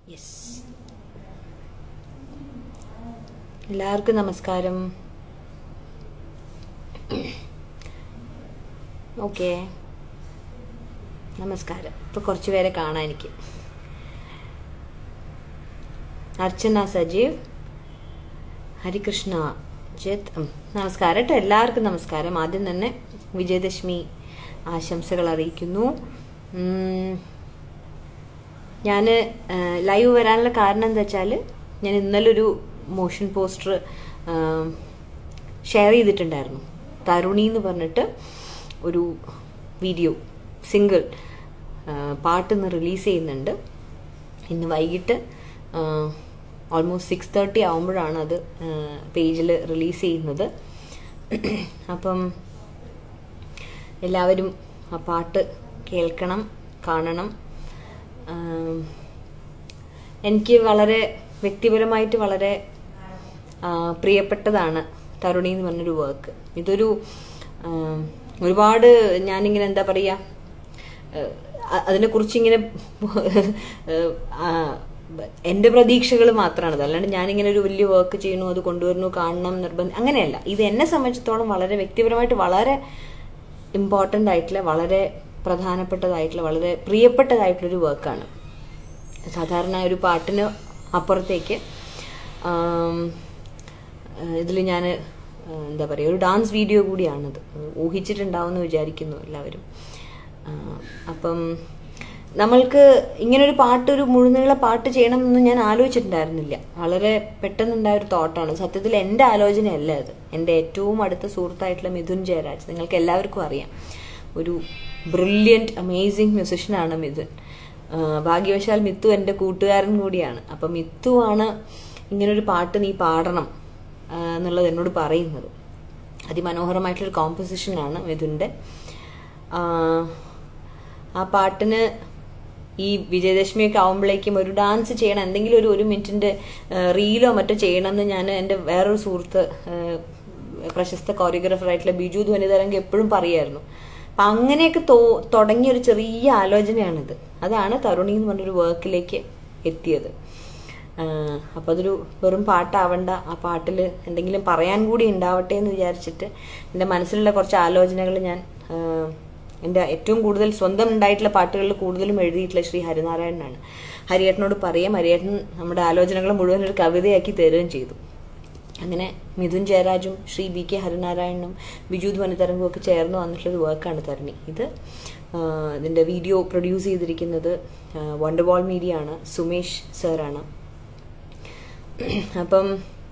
yes എല്ലാവർക്കും നമസ്കാരം okay നമസ്കാരം ഇപ്പൊ കുറച്ച് പേരെ കാണാൻ എനിക്ക് അർച്ചന സജീവ് ഹരികൃഷ്ണ ജിത്ത് ഉം, നമസ്കാരം കേട്ടോ എല്ലാവർക്കും നമസ്കാരം ആദ്യം തന്നെ വിജയദശമി ആശംസകൾ അറിയിക്കുന്നു ഞാൻ ലൈവ് വരാനുള്ള കാരണം എന്താ വെച്ചാൽ ഞാൻ ഇന്നലെ ഒരു മോഷൻ പോസ്റ്റർ ഷെയർ ചെയ്തിട്ടുണ്ടായിരുന്നു തരുണി എന്ന് പറഞ്ഞിട്ട് ഒരു വീഡിയോ സിംഗിൾ പാട്ട് ഇന്ന് റിലീസ് ചെയ്യുന്നുണ്ട് ഇന്ന് വൈകിട്ട് ഓൾമോസ്റ്റ് സിക്സ് തേർട്ടി ആകുമ്പോഴാണ് അത് പേജിൽ റിലീസ് ചെയ്യുന്നത് അപ്പം എല്ലാവരും ആ പാട്ട് കേൾക്കണം കാണണം ആം, എനിക്ക് വളരെ വ്യക്തിപരമായിട്ട് വളരെ ആ, പ്രിയപ്പെട്ടതാണ് തരുണി എന്ന് പറഞ്ഞൊരു വർക്ക് ഇതൊരു ആം, ഒരുപാട് ഞാനിങ്ങനെ എന്താ പറയുക അതിനെ കുറിച്ച് ഇങ്ങനെ എന്റെ പ്രതീക്ഷകൾ മാത്രമാണ് അല്ലാണ്ട് ഞാനിങ്ങനെ ഒരു വലിയ വർക്ക് ചെയ്യണു അത് കൊണ്ടുവരുന്നു കാണണം നിർബന്ധം അങ്ങനെയല്ല ഇത് എന്നെ സംബന്ധിച്ചിടത്തോളം വളരെ വ്യക്തിപരമായിട്ട് വളരെ ഇമ്പോർട്ടൻ്റ് ആയിട്ടുള്ള വളരെ പ്രധാനപ്പെട്ടതായിട്ടുള്ള വളരെ പ്രിയപ്പെട്ടതായിട്ടുള്ള ഒരു വർക്കാണ് സാധാരണ ഒരു പാട്ടിന് അപ്പുറത്തേക്ക് ഇതിൽ ഞാൻ എന്താ പറയുക ഒരു ഡാൻസ് വീഡിയോ കൂടിയാണിത് ഊഹിച്ചിട്ടുണ്ടാവുമെന്ന് വിചാരിക്കുന്നു എല്ലാവരും ആ, അപ്പം നമ്മൾക്ക് ഇങ്ങനൊരു പാട്ട് ഒരു മുഴുനീള പാട്ട് ചെയ്യണമെന്ന് ഞാൻ ആലോചിച്ചിട്ടുണ്ടായിരുന്നില്ല വളരെ പെട്ടെന്നുണ്ടായ ഒരു തോട്ടാണ് സത്യത്തിൽ എൻ്റെ ആലോചനയല്ല അത് എൻ്റെ ഏറ്റവും അടുത്ത സുഹൃത്തായിട്ടുള്ള മിഥുൻ ജയരാജ് നിങ്ങൾക്ക് എല്ലാവർക്കും അറിയാം ഒരു ബ്രില്യൻറ്റ് അമേസിങ് മ്യൂസിഷ്യനാണ് മിഥുൻ ആ, ഭാഗ്യവശാൽ മിത്തു എൻ്റെ കൂട്ടുകാരൻ കൂടിയാണ് അപ്പം മിത്തുവാണ് ഇങ്ങനൊരു പാട്ട് നീ പാടണം ആ, എന്നുള്ളത് എന്നോട് പറയുന്നത് അതിമനോഹരമായിട്ടുള്ളൊരു കോമ്പസിഷനാണ് മിഥുൻ്റെ ആ, ആ പാട്ടിന് ഈ വിജയദശമിയൊക്കെ ആവുമ്പോഴേക്കും ഒരു ഡാൻസ് ചെയ്യണം എന്തെങ്കിലും ഒരു ഒരു മിനിറ്റിന്റെ റീലോ മറ്റോ ചെയ്യണമെന്ന് ഞാൻ എൻ്റെ വേറൊരു സുഹൃത്ത് ആ, പ്രശസ്ത കോറിയോഗ്രാഫർ ആയിട്ടുള്ള ബിജു ധ്വനിതരംഗ് എപ്പോഴും പറയായിരുന്നു അപ്പൊ അങ്ങനെയൊക്കെ തോ തുടങ്ങിയ ഒരു ചെറിയ ആലോചനയാണിത് അതാണ് തരുണി എന്ന് പറഞ്ഞൊരു വർക്കിലേക്ക് എത്തിയത് ആഹ് അപ്പൊ അതൊരു വെറും പാട്ടാവണ്ട ആ പാട്ടിൽ എന്തെങ്കിലും പറയാൻ കൂടി ഉണ്ടാവട്ടെ എന്ന് വിചാരിച്ചിട്ട് എൻ്റെ മനസ്സിലുള്ള കുറച്ച് ആലോചനകൾ ഞാൻ ആഹ് എൻ്റെ ഏറ്റവും കൂടുതൽ സ്വന്തം ഉണ്ടായിട്ടുള്ള പാട്ടുകളിൽ കൂടുതലും എഴുതിയിട്ടുള്ള ശ്രീ ഹരിനാരായണനാണ് ഹരിയേട്ടനോട് പറയാം ഹരിയേട്ടൻ നമ്മുടെ ആലോചനകൾ മുഴുവൻ ഒരു കവിതയാക്കി തരുകയും ചെയ്തു അങ്ങനെ മിഥുൻ ജയരാജും ശ്രീ ബി കെ ഹരിനാരായണനും ബിജു ധ്വനിതരംഗും ഒക്കെ ചേർന്ന് വന്നിട്ടുള്ള ഒരു വർക്കാണ് തരണി ഇത് ആഹ് ഇതിന്റെ വീഡിയോ പ്രൊഡ്യൂസ് ചെയ്തിരിക്കുന്നത് വണ്ടർബോൾ മീഡിയ ആണ് സുമേഷ് സാറാണ് അപ്പം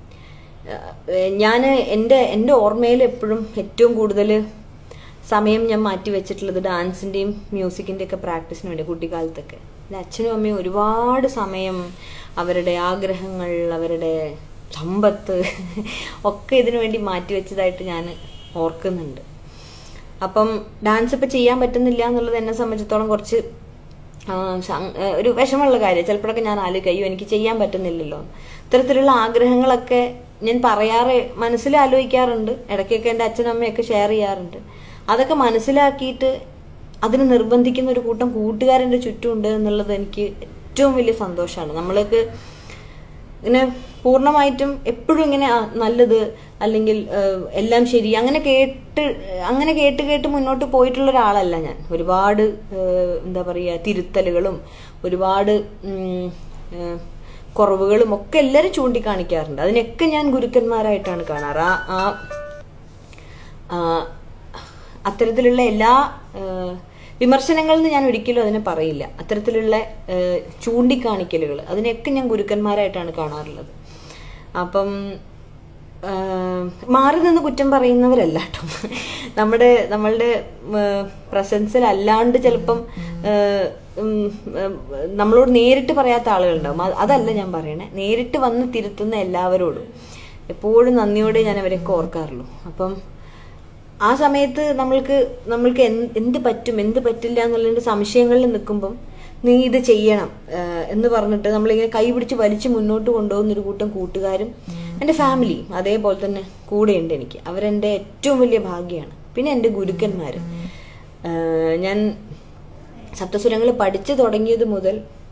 ഞാൻ എൻ്റെ എൻ്റെ ഓർമ്മയിൽ എപ്പോഴും ഏറ്റവും കൂടുതൽ സമയം ഞാൻ മാറ്റി വെച്ചിട്ടുള്ളത് ഡാൻസിൻ്റെയും മ്യൂസിക്കിൻ്റെ ഒക്കെ പ്രാക്ടീസിന് വേണ്ടി കുട്ടിക്കാലത്തൊക്കെ എൻ്റെ അച്ഛനും അമ്മയും ഒരുപാട് സമയം അവരുടെ ആഗ്രഹങ്ങൾ അവരുടെ സമ്പത്ത് ഒക്കെ ഇതിനു വേണ്ടി മാറ്റി വെച്ചതായിട്ട് ഞാൻ ഓർക്കുന്നുണ്ട് അപ്പം ഡാൻസ് ഇപ്പം ചെയ്യാൻ പറ്റുന്നില്ല എന്നുള്ളത് എന്നെ സംബന്ധിച്ചിടത്തോളം കുറച്ച് ആ, ശ- ഏ, ഒരു വിഷമമുള്ള കാര്യം ചിലപ്പോഴൊക്കെ ഞാൻ ആലോചിക്കും അയ്യോ എനിക്ക് ചെയ്യാൻ പറ്റുന്നില്ലല്ലോ ഇത്തരത്തിലുള്ള ആഗ്രഹങ്ങളൊക്കെ ഞാൻ പറയാറ് മനസ്സിൽ ആലോചിക്കാറുണ്ട് ഇടയ്ക്കൊക്കെ എൻ്റെ അച്ഛനും അമ്മയൊക്കെ ഷെയർ ചെയ്യാറുണ്ട് അതൊക്കെ മനസ്സിലാക്കിയിട്ട് അതിന് നിർബന്ധിക്കുന്ന ഒരു കൂട്ടം കൂട്ടുകാരെൻ്റെ ചുറ്റുമുണ്ട് എന്നുള്ളത് എനിക്ക് ഏറ്റവും വലിയ സന്തോഷമാണ് നമ്മൾക്ക് ഇങ്ങനെ പൂർണ്ണമായിട്ടും എപ്പോഴും ഇങ്ങനെ ആ, നല്ലത് അല്ലെങ്കിൽ ഏഹ്, എല്ലാം ശരി അങ്ങനെ കേട്ട് അങ്ങനെ കേട്ട് കേട്ട് മുന്നോട്ട് പോയിട്ടുള്ള ഒരാളല്ല ഞാൻ ഒരുപാട് ഏഹ്, എന്താ പറയുക തിരുത്തലുകളും ഒരുപാട് ഉം, ഏഹ്, കുറവുകളും ഒക്കെ എല്ലാവരും ചൂണ്ടിക്കാണിക്കാറുണ്ട് അതിനൊക്കെ ഞാൻ ഗുരുക്കന്മാരായിട്ടാണ് കാണാറ് ആ ആ ആ, അത്തരത്തിലുള്ള എല്ലാ വിമർശനങ്ങളിൽ നിന്ന് ഞാൻ ഒരിക്കലും അതിനെ പറയില്ല അത്തരത്തിലുള്ള ആ, ചൂണ്ടിക്കാണിക്കലുകൾ അതിനെയൊക്കെ ഞാൻ ഗുരുക്കന്മാരായിട്ടാണ് കാണാറുള്ളത് അപ്പം ആ, മാറി നിന്ന് കുറ്റം പറയുന്നവരല്ല കേട്ടോ നമ്മുടെ നമ്മളുടെ പ്രസൻസിൽ അല്ലാണ്ട് ചിലപ്പം ആ, ഉം, ഉം, നമ്മളോട് നേരിട്ട് പറയാത്ത ആളുകളുണ്ടാവും അത് അതല്ല ഞാൻ പറയണേ നേരിട്ട് വന്ന് തിരുത്തുന്ന എല്ലാവരോടും എപ്പോഴും നന്ദിയോടെ ഞാൻ അവരെയൊക്കെ ഓർക്കാറുള്ളൂ അപ്പം ആ സമയത്ത് നമ്മൾക്ക് നമ്മൾക്ക് എന്ത് എന്ത് പറ്റും എന്ത് പറ്റില്ല എന്നുള്ളതിന്റെ സംശയങ്ങളിൽ നിൽക്കുമ്പം നീ ഇത് ചെയ്യണം ആഹ് എന്ന് പറഞ്ഞിട്ട് നമ്മളിങ്ങനെ കൈ പിടിച്ച് വലിച്ച് മുന്നോട്ട് കൊണ്ടുപോകുന്ന ഒരു കൂട്ടം കൂട്ടുകാരും എൻ്റെ ഫാമിലിയും അതേപോലെ തന്നെ കൂടെയുണ്ട് എനിക്ക് അവരെൻ്റെ ഏറ്റവും വലിയ ഭാഗ്യമാണ് പിന്നെ എൻ്റെ ഗുരുക്കന്മാർ ഞാൻ സപ്തസ്വരങ്ങൾ പഠിച്ചു തുടങ്ങിയത് മുതൽ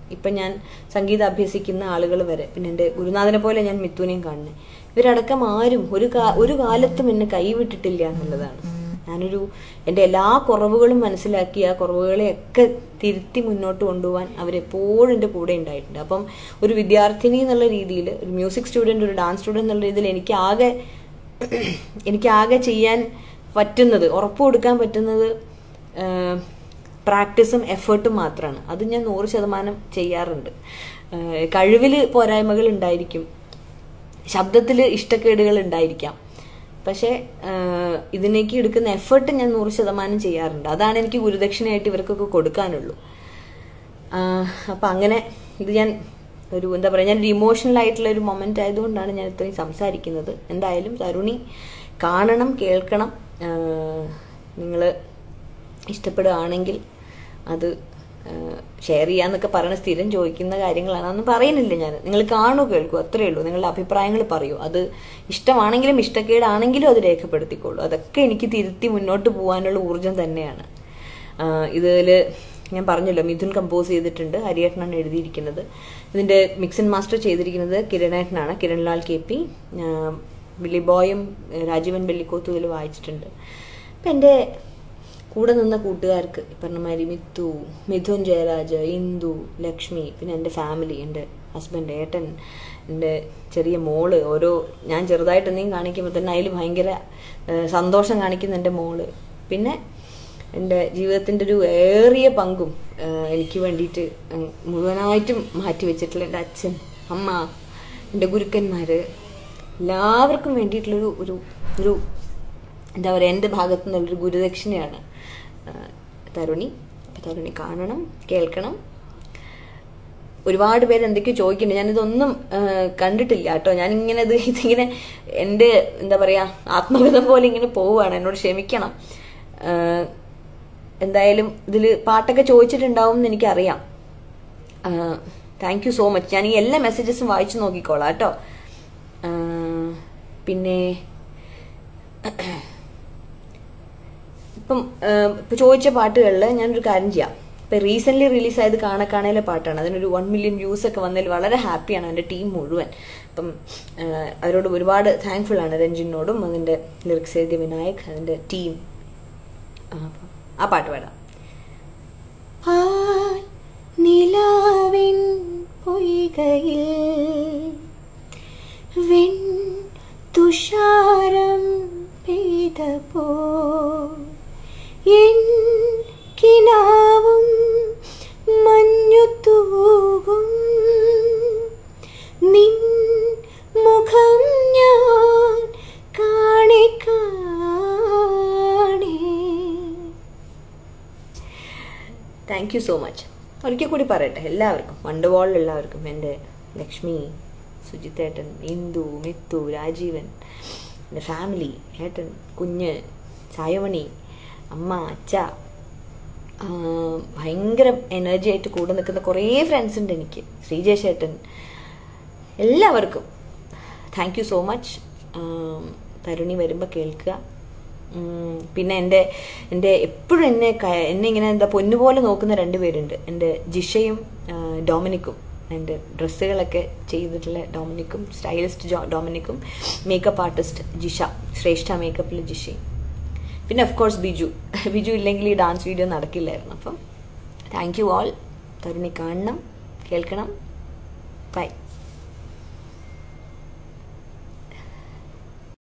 ഇപ്പം ഞാൻ സംഗീതം അഭ്യസിക്കുന്ന ആളുകൾ വരെ പിന്നെ എൻ്റെ ഗുരുനാഥനെ പോലെ ഞാൻ മിത്തുവിനെയും കാണുന്നത് ഇവരടക്കം ആരും ഒരു കാ ഒരു കാലത്തും എന്നെ കൈവിട്ടിട്ടില്ല എന്നുള്ളതാണ് ഞാനൊരു എൻ്റെ എല്ലാ കുറവുകളും മനസ്സിലാക്കി ആ കുറവുകളെയൊക്കെ തിരുത്തി മുന്നോട്ട് കൊണ്ടുപോകാൻ അവരെപ്പോഴും എൻ്റെ കൂടെ ഉണ്ടായിട്ടുണ്ട് അപ്പം ഒരു വിദ്യാർത്ഥിനി എന്നുള്ള രീതിയിൽ ഒരു മ്യൂസിക് സ്റ്റുഡൻറ് ഒരു ഡാൻസ് സ്റ്റുഡൻറ് എന്നുള്ള രീതിയിൽ എനിക്ക് ആകെ എനിക്ക് ആകെ ചെയ്യാൻ പറ്റുന്നത് ഉറപ്പ് കൊടുക്കാൻ പറ്റുന്നത് പ്രാക്ടീസും എഫേർട്ടും മാത്രമാണ് അത് ഞാൻ നൂറ് ശതമാനം ചെയ്യാറുണ്ട് കഴിവിൽ പോരായ്മകൾ ഉണ്ടായിരിക്കും ശബ്ദത്തിൽ ഇഷ്ടക്കേടുകൾ ഉണ്ടായിരിക്കാം പക്ഷേ ഇതിനേക്ക് എടുക്കുന്ന എഫേർട്ട് ഞാൻ നൂറ് ശതമാനം ചെയ്യാറുണ്ട് അതാണ് എനിക്ക് ഗുരുദക്ഷിണയായിട്ട് ഇവർക്കൊക്കെ കൊടുക്കാനുള്ളൂ അപ്പം അങ്ങനെ ഇത് ഞാൻ ഒരു എന്താ പറയുക ഞാൻ ഒരു ഇമോഷണൽ ആയിട്ടുള്ള ഒരു മൊമെന്റ് ആയതുകൊണ്ടാണ് ഞാൻ ഇത്രയും സംസാരിക്കുന്നത് എന്തായാലും തരുണി കാണണം കേൾക്കണം നിങ്ങൾ ഇഷ്ടപ്പെടുകയാണെങ്കിൽ അത് ഷെയർ ചെയ്യാന്നൊക്കെ പറയണ സ്ഥിരം ചോദിക്കുന്ന കാര്യങ്ങളാണ് അതൊന്നും പറയുന്നില്ല ഞാൻ നിങ്ങൾ കാണൂ കേൾക്കൂ അത്രയേ ഉള്ളൂ നിങ്ങളുടെ അഭിപ്രായങ്ങൾ പറയൂ അത് ഇഷ്ടമാണെങ്കിലും ഇഷ്ടക്കേടാണെങ്കിലും അത് രേഖപ്പെടുത്തിക്കോളൂ അതൊക്കെ എനിക്ക് തിരുത്തി മുന്നോട്ട് പോകാനുള്ള ഊർജം തന്നെയാണ് ഇതിൽ ഞാൻ പറഞ്ഞല്ലോ മിഥുൻ കമ്പോസ് ചെയ്തിട്ടുണ്ട് ഹരിയേട്ടനാണ് എഴുതിയിരിക്കുന്നത് ഇതിന്റെ മിക്സ് ആൻഡ് മാസ്റ്റർ ചെയ്തിരിക്കുന്നത് കിരണേട്ടനാണ് കിരൺലാൽ കെ പി ബില്ലിബോയും രാജീവൻ വെള്ളിക്കോത്തും ഇതിൽ വായിച്ചിട്ടുണ്ട് അപ്പം എൻ്റെ കൂടെ നിന്ന കൂട്ടുകാർക്ക് പറഞ്ഞമാതിരി മിത്തു മിഥുൻ ജയരാജ് ഇന്ദു ലക്ഷ്മി പിന്നെ എൻ്റെ ഫാമിലി എൻ്റെ ഹസ്ബൻഡ് ഏട്ടൻ എൻ്റെ ചെറിയ മോള് ഓരോ ഞാൻ ചെറുതായിട്ട് എന്തെങ്കിലും കാണിക്കുമ്പോൾ തന്നെ അതിൽ ഭയങ്കര സന്തോഷം കാണിക്കുന്ന എൻ്റെ മോള് പിന്നെ എൻ്റെ ജീവിതത്തിൻ്റെ ഒരു ഏറിയ പങ്കും എനിക്ക് വേണ്ടിയിട്ട് മുഴുവനായിട്ടും മാറ്റി വെച്ചിട്ടുള്ള എൻ്റെ അച്ഛൻ അമ്മ എൻ്റെ ഗുരുക്കന്മാർ എല്ലാവർക്കും വേണ്ടിയിട്ടുള്ളൊരു ഒരു ഒരു എന്താ പറയുക എൻ്റെ ഭാഗത്തു നിന്നുള്ളൊരു ഗുരുദക്ഷിണയാണ് തരുണി അപ്പം തരുണി കാണണം കേൾക്കണം ഒരുപാട് പേര് എന്തൊക്കെയോ ചോദിക്കുന്നുണ്ട് ഞാനിതൊന്നും കണ്ടിട്ടില്ല കേട്ടോ ഞാനിങ്ങനെ ഇത് ഇതിങ്ങനെ എൻ്റെ എന്താ പറയുക ആത്മകഥം പോലെ ഇങ്ങനെ പോവുകയാണ് എന്നോട് ക്ഷമിക്കണം എന്തായാലും ഇതിൽ പാട്ടൊക്കെ ചോദിച്ചിട്ടുണ്ടാവും എന്ന് എനിക്കറിയാം താങ്ക് യു സോ മച്ച് ഞാൻ ഈ എല്ലാ മെസ്സേജസും വായിച്ചു നോക്കിക്കോളാം കേട്ടോ പിന്നെ ഇപ്പം ഇപ്പൊ ചോദിച്ച പാട്ടുകളിൽ ഞാനൊരു കാര്യം ചെയ്യാം ഇപ്പൊ റീസെന്റ് റിലീസ് ആയത് കാണക്കാണയിലെ പാട്ടാണ് അതിനൊരു വൺ മില്യൺ വ്യൂസ് ഒക്കെ വന്നതിൽ വളരെ ഹാപ്പിയാണ് എൻ്റെ ടീം മുഴുവൻ അപ്പം അവരോട് ഒരുപാട് താങ്ക്ഫുൾ ആണ് രഞ്ജിനോടും അതിൻ്റെ ലിറിക്സ് എഴുതിയ വിനായക് അതിൻ്റെ ടീം ആ പാട്ട് പാടാം നിലാവിൻ പൊയ്കയിൽ വെൺ തുഷാരം പെയ്തപ്പോ എൻ കിനാവും മഞ്ഞു തൂകും നിൻ മുഖം ഞാൻ കാണി കാണി താങ്ക് യു സോ മച്ച് ഒരിക്കൽ കൂടി പറയട്ടെ എല്ലാവർക്കും വണ്ടർവാളിൽ എല്ലാവർക്കും എൻ്റെ ലക്ഷ്മി സുജിത്തേട്ടൻ ഇന്ദു മിത്തു രാജീവൻ എൻ്റെ ഫാമിലി ഏട്ടൻ കുഞ്ഞ് ചായമണി അമ്മ അച്ഛ ഭയങ്കര എനർജി ആയിട്ട് കൂടെ നിൽക്കുന്ന കുറേ ഫ്രണ്ട്സ് ഉണ്ട് എനിക്ക് ശ്രീജേഷേട്ടൻ എല്ലാവർക്കും thank you so much Tharuni വരുമ്പോൾ കേൾക്കുക പിന്നെ എൻ്റെ എൻ്റെ എപ്പോഴും എന്നെ എന്നെ ഇങ്ങനെ എന്താ പൊന്നുപോലെ നോക്കുന്ന രണ്ട് പേരുണ്ട് എൻ്റെ ജിഷയും ഡൊമിനിക്കും എൻ്റെ ഡ്രസ്സുകളൊക്കെ ചെയ്തിട്ടുള്ള ഡൊമിനിക്കും സ്റ്റൈലിസ്റ്റ് ഡൊമിനിക്കും മേക്കപ്പ് ആർട്ടിസ്റ്റ് ജിഷ ശ്രേഷ്ഠ മേക്കപ്പിൽ ജിഷയും പിന്നെ ഓഫ് കോഴ്സ് ബിജു ബിജു ഇല്ലെങ്കിൽ ഈ ഡാൻസ് വീഡിയോ നടക്കില്ലായിരുന്നു അപ്പം താങ്ക് യു ആൾ തരുണി കാണണം കേൾക്കണം ബൈ